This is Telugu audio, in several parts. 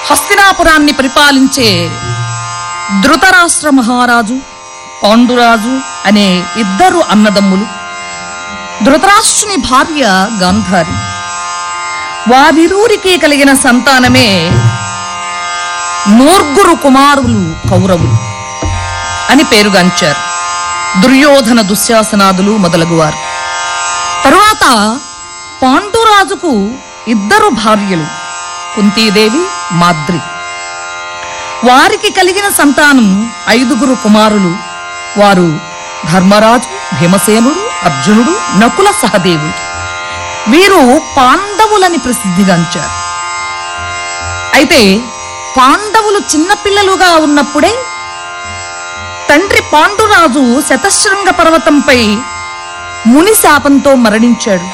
హస్తినాపురాన్ని పరిపాలించే ధృతరాష్ట్ర మహారాజు పాండురాజు అనే ఇద్దరు అన్నదమ్ములు ధృతరాష్ట్రుని భార్య గాంధారి వారిరువురికి కలిగిన సంతానమే నూర్గురు కుమారులు కౌరవులు అని పేరుగాంచారు దుర్యోధన దుశ్శాసనాదులు మొదలగువారు తరువాత పాండురాజుకు ఇద్దరు భార్యలు కుంతీదేవి మాద్రి వారికి కలిగిన సంతానం ఐదుగురు కుమారులు వారు ధర్మరాజు భీమసేనుడు అర్జునుడు నకుల సహదేవుడు వీరు పాండవులని ప్రసిద్ధిగాంచారు అయితే పాండవులు చిన్నపిల్లలుగా ఉన్నప్పుడే తండ్రి పాండురాజు శతశృంగ పర్వతంపై ముని శాపంతో మరణించాడు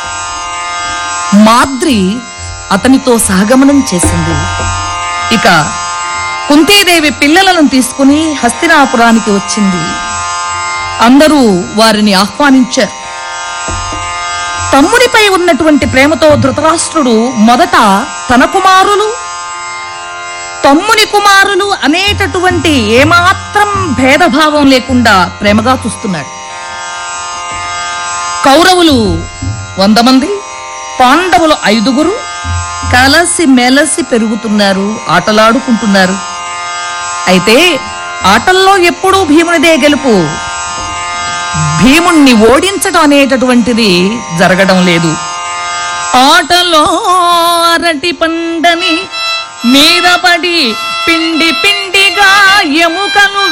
మాద్రి అతనితో సహగమనం చేసింది ఇక కుంతీదేవి పిల్లలను తీసుకుని హస్తినాపురానికి వచ్చింది అందరూ వారిని ఆహ్వానించారు తమ్ముడిపై ఉన్నటువంటి ప్రేమతో ధృతరాష్ట్రుడు మొదట తన కుమారులు తమ్ముని కుమారులు అనేటటువంటి ఏమాత్రం భేదభావం లేకుండా ప్రేమగా చూస్తున్నాడు కౌరవులు వంద మంది పాండవులు ఐదుగురు కలసి మెలసి పెరుగుతున్నారు ఆటలాడుకుంటున్నారు అయితే ఆటల్లో ఎప్పుడూ భీమునిదే గెలుపు భీముణ్ణి ఓడించడం అనేటటువంటిది జరగడం లేదు ఆటలో అరటి పండని మీద పడి పిండి పిండిగా ఎముకలు